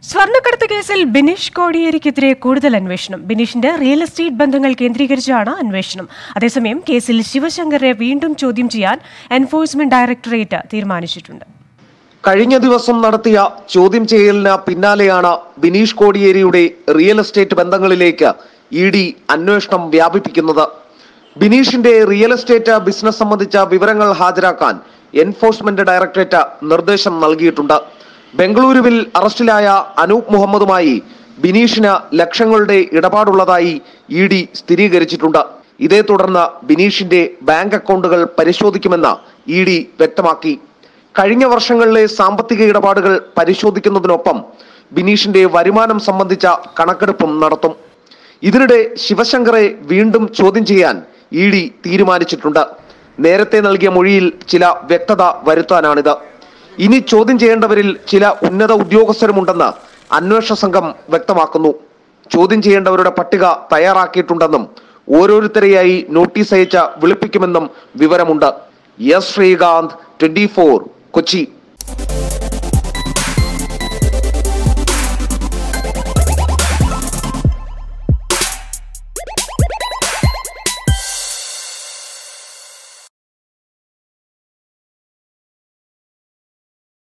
സ്വർണ്ണക്കടത്ത് കേസിൽ ബിനീഷ് കോടിയേരിക്കെതിരെ കൂടുതൽ അന്വേഷണം ബിനീഷിന്റെ റിയൽ എസ്റ്റേറ്റ് ബന്ധങ്ങൾ കേന്ദ്രീകരിച്ചാണ് അന്വേഷണം അതേസമയം കേസിൽ ശിവശങ്കറെ വീണ്ടും ചോദ്യം ചെയ്യാൻ എൻഫോഴ്സ്മെന്റ് ഡയറക്ടറേറ്റ് തീരുമാനിച്ചിട്ടുണ്ട് കഴിഞ്ഞ ദിവസം നടത്തിയ ചോദ്യം ചെയ്യലിന് പിന്നാലെയാണ് ബിനീഷ് കോടിയേരിയുടെ റിയൽ എസ്റ്റേറ്റ് ബന്ധങ്ങളിലേക്ക് ഇ ഡി അന്വേഷണം വ്യാപിപ്പിക്കുന്നത് ബിനീഷിന്റെ റിയൽ എസ്റ്റേറ്റ് ബിസിനസ് സംബന്ധിച്ച വിവരങ്ങൾ ഹാജരാക്കാൻ എൻഫോഴ്സ്മെന്റ് ഡയറക്ടറേറ്റ് നിർദ്ദേശം നൽകിയിട്ടുണ്ട് ബംഗളൂരുവിൽ അറസ്റ്റിലായ അനൂപ് മുഹമ്മദുമായി ബിനീഷിന് ലക്ഷങ്ങളുടെ ഇടപാടുള്ളതായി ഇ ഡി സ്ഥിരീകരിച്ചിട്ടുണ്ട് ഇതേ തുടർന്ന് ബിനീഷിന്റെ ബാങ്ക് അക്കൗണ്ടുകൾ പരിശോധിക്കുമെന്ന് ഇ ഡി വ്യക്തമാക്കി കഴിഞ്ഞ വർഷങ്ങളിലെ സാമ്പത്തിക ഇടപാടുകൾ പരിശോധിക്കുന്നതിനൊപ്പം ബിനീഷിന്റെ വരുമാനം സംബന്ധിച്ച കണക്കെടുപ്പും നടത്തും ഇതിനിടെ ശിവശങ്കറെ വീണ്ടും ചോദ്യം ചെയ്യാൻ ഇ ഡി തീരുമാനിച്ചിട്ടുണ്ട് നേരത്തെ നൽകിയ മൊഴിയിൽ ചില വ്യക്തത വരുത്താനാണിത് ഇനി ചോദ്യം ചെയ്യേണ്ടവരിൽ ചില ഉന്നത ഉദ്യോഗസ്ഥരുമുണ്ടെന്ന് അന്വേഷണ സംഘം വ്യക്തമാക്കുന്നു ചോദ്യം ചെയ്യേണ്ടവരുടെ പട്ടിക തയ്യാറാക്കിയിട്ടുണ്ടെന്നും ഓരോരുത്തരെയായി നോട്ടീസ് അയച്ച് വിളിപ്പിക്കുമെന്നും വിവരമുണ്ട് എസ് ശ്രീകാന്ത് ട്വന്റി കൊച്ചി